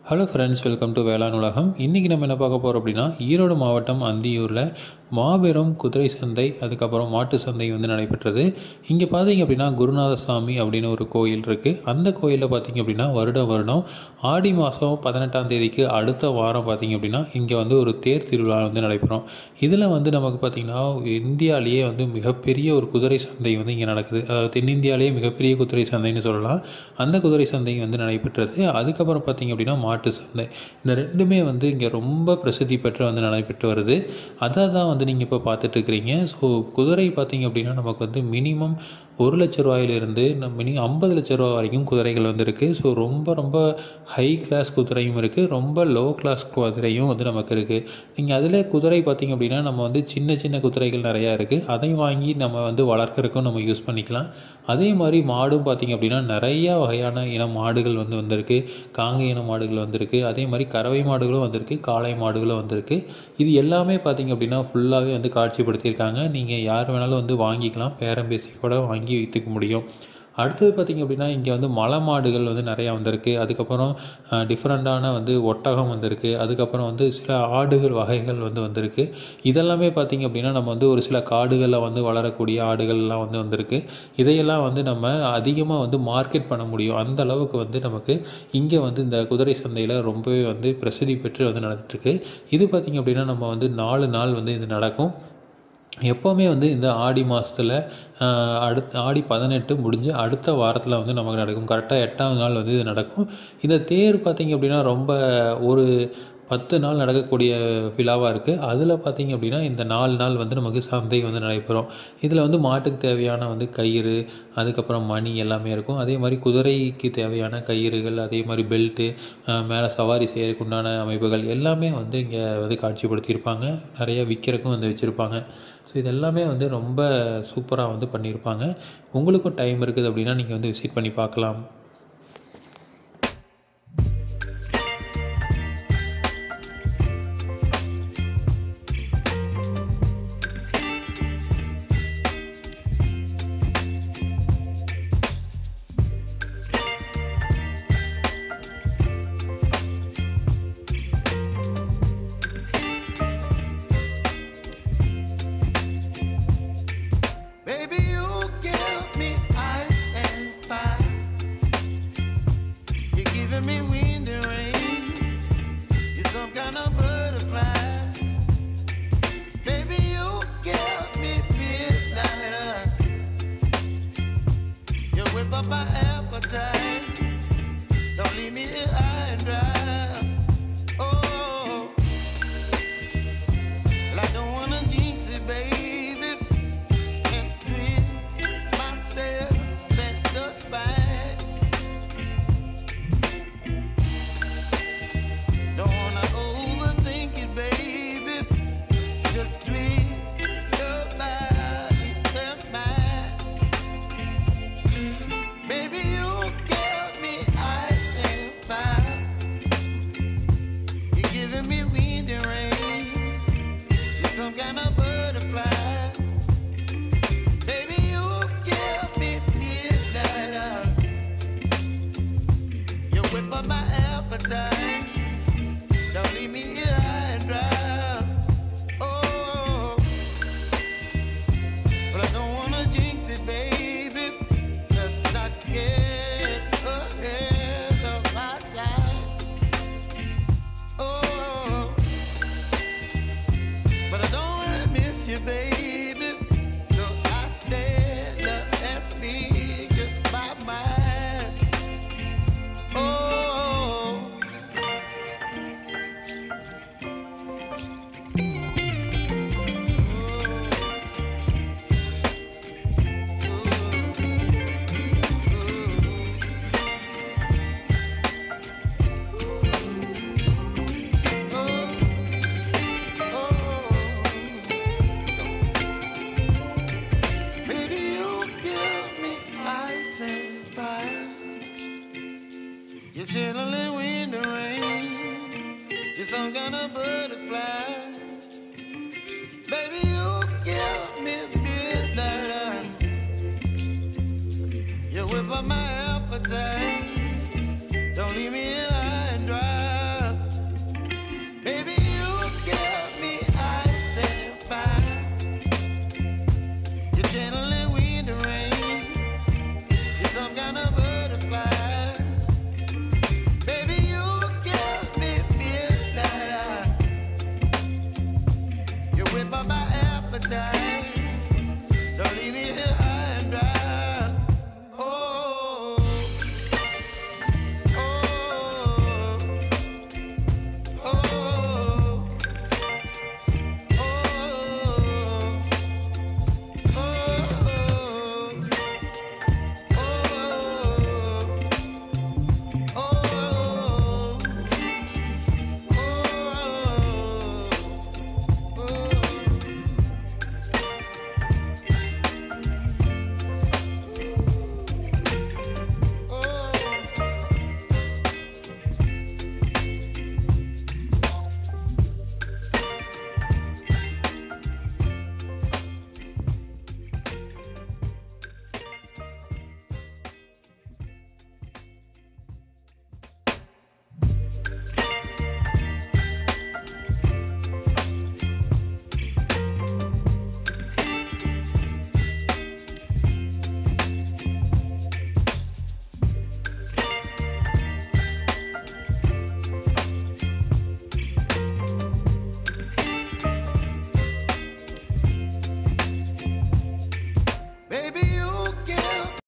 Hello friends welcome to வேளாண் உலகம் இன்றைக்கி நம்ம என்ன பார்க்க போகிறோம் அப்படின்னா ஈரோடு மாவட்டம் அந்தியூரில் மாபெரும் குதிரை சந்தை அதுக்கப்புறம் மாட்டு சந்தை வந்து நடைபெற்றது இங்கே பார்த்தீங்க அப்படின்னா குருநாத சாமி அப்படின்னு ஒரு கோயில் இருக்குது அந்த கோயிலில் பார்த்தீங்க அப்படின்னா வருடம் வருடம் ஆடி மாதம் பதினெட்டாம் தேதிக்கு அடுத்த வாரம் பார்த்தீங்க அப்படின்னா இங்கே வந்து ஒரு தேர் திருவிழா வந்து நடைபெறும் இதில் வந்து நமக்கு பார்த்திங்கன்னா இந்தியாவிலேயே வந்து மிகப்பெரிய ஒரு குதிரை சந்தை வந்து இங்கே நடக்குது அதாவது தென்னிந்தியாவிலேயே மிகப்பெரிய குதிரை சந்தைன்னு சொல்லலாம் அந்த குதிரை சந்தை வந்து நடைபெற்றது அதுக்கப்புறம் பார்த்திங்க அப்படின்னா மாட்டு சந்தை இந்த ரெண்டுமே வந்து இங்கே ரொம்ப பிரசித்தி பெற்று வந்து நடைபெற்று வருது அதை தான் வந்து நீங்கள் இப்போ பார்த்துட்ருக்கிறீங்க ஸோ குதிரை பார்த்திங்க அப்படின்னா நமக்கு வந்து மினிமம் ஒரு லட்ச ரூபாயிலிருந்து நம்ம மினிமம் ஐம்பது லட்ச ரூபா வரைக்கும் குதிரைகள் வந்து இருக்குது ஸோ ரொம்ப ரொம்ப ஹை கிளாஸ் குதிரையும் இருக்குது ரொம்ப லோ கிளாஸ் குதிரையும் வந்து நமக்கு இருக்குது நீங்கள் அதில் குதிரை பார்த்திங்க அப்படின்னா நம்ம வந்து சின்ன சின்ன குதிரைகள் நிறையா இருக்குது அதையும் வாங்கி நம்ம வந்து வளர்க்குறதுக்கும் நம்ம யூஸ் பண்ணிக்கலாம் அதே மாதிரி மாடும் பார்த்திங்க அப்படின்னா நிறையா வகையான இன மாடுகள் வந்து வந்திருக்கு காங்கை இன மாடுகள் வந்திருக்கு அதே மாதிரி கறவை மாடுகளும் வந்திருக்கு காளை மாடுகளும் வந்திருக்கு இது எல்லாமே பார்த்திங்க அப்படின்னா ஃபுல்லாகவே வந்து காட்சிப்படுத்தியிருக்காங்க நீங்கள் யார் வேணாலும் வந்து வாங்கிக்கலாம் பேரம் பேசி கூட வாங்கி விற்றுக்க முடியும் அடுத்தது பார்த்திங்க அப்படின்னா இங்கே வந்து மலை மாடுகள் வந்து நிறையா வந்திருக்கு அதுக்கப்புறம் டிஃப்ரெண்ட்டான வந்து ஒட்டகம் வந்திருக்கு அதுக்கப்புறம் வந்து சில ஆடுகள் வகைகள் வந்து வந்திருக்கு இதெல்லாமே பார்த்திங்க அப்படின்னா நம்ம வந்து ஒரு சில காடுகளில் வந்து வளரக்கூடிய ஆடுகள்லாம் வந்து வந்திருக்கு இதையெல்லாம் வந்து நம்ம அதிகமாக வந்து மார்க்கெட் பண்ண முடியும் அந்த அளவுக்கு வந்து நமக்கு இங்கே வந்து இந்த குதிரை சந்தையில் ரொம்பவே வந்து பிரசித்தி பெற்று வந்து நடந்துட்டுருக்கு இது பார்த்திங்க அப்படின்னா நம்ம வந்து நாலு நாள் வந்து இது நடக்கும் எப்போவுமே வந்து இந்த ஆடி மாதத்தில் அடுத்த ஆடி பதினெட்டு முடிஞ்சு அடுத்த வாரத்தில் வந்து நமக்கு நடக்கும் கரெக்டாக எட்டாவது நாள் வந்து இது நடக்கும் இந்த தேர் பார்த்திங்க அப்படின்னா ரொம்ப ஒரு பத்து நாள் நடக்கக்கூடிய விழாவாக இருக்குது அதில் பார்த்திங்க அப்படின்னா இந்த நாலு நாள் வந்து நமக்கு சந்தை வந்து நடைபெறும் இதில் வந்து மாட்டுக்கு தேவையான வந்து கயிறு அதுக்கப்புறம் மணி எல்லாமே இருக்கும் அதே மாதிரி குதிரைக்கு தேவையான கயிறுகள் அதே மாதிரி பெல்ட்டு மேலே சவாரி செய்யறதுக்கு உண்டான அமைப்புகள் எல்லாமே வந்து இங்கே வந்து காட்சிப்படுத்தியிருப்பாங்க நிறைய விற்கிறக்கும் வந்து வச்சுருப்பாங்க ஸோ இது எல்லாமே வந்து ரொம்ப சூப்பராக வந்து பண்ணியிருப்பாங்க உங்களுக்கும் டைம் இருக்குது அப்படின்னா நீங்கள் வந்து விசிட் பண்ணி பார்க்கலாம் Baby, you give me ice and fire. You're giving me wind and rain. You're some kind of butterfly. Baby, you give me midnight. You whip up my appetite. Don't leave me here high and dry. Oh, well, I don't wanna jinx it, baby and twist myself at the spine. Don't wanna overthink it, baby. It's just twist your body and mine. Baby, you give me ice and fire. You're giving me wind and rain. You're some kind of butterfly. Baby, you give me midnight oil. You whip up my appetite. Don't leave me here high and dry. Oh, but I don't wanna jinx it, baby. Let's not get ahead of my time. Oh. But I don't wanna miss you, baby. So I stand up and speak just my mind. Oh. Baby, you give me ice and fire. You're chilling wind and rain. You're some kind of butterfly. Baby, you give me midnight. You whip up my appetite. Don't leave me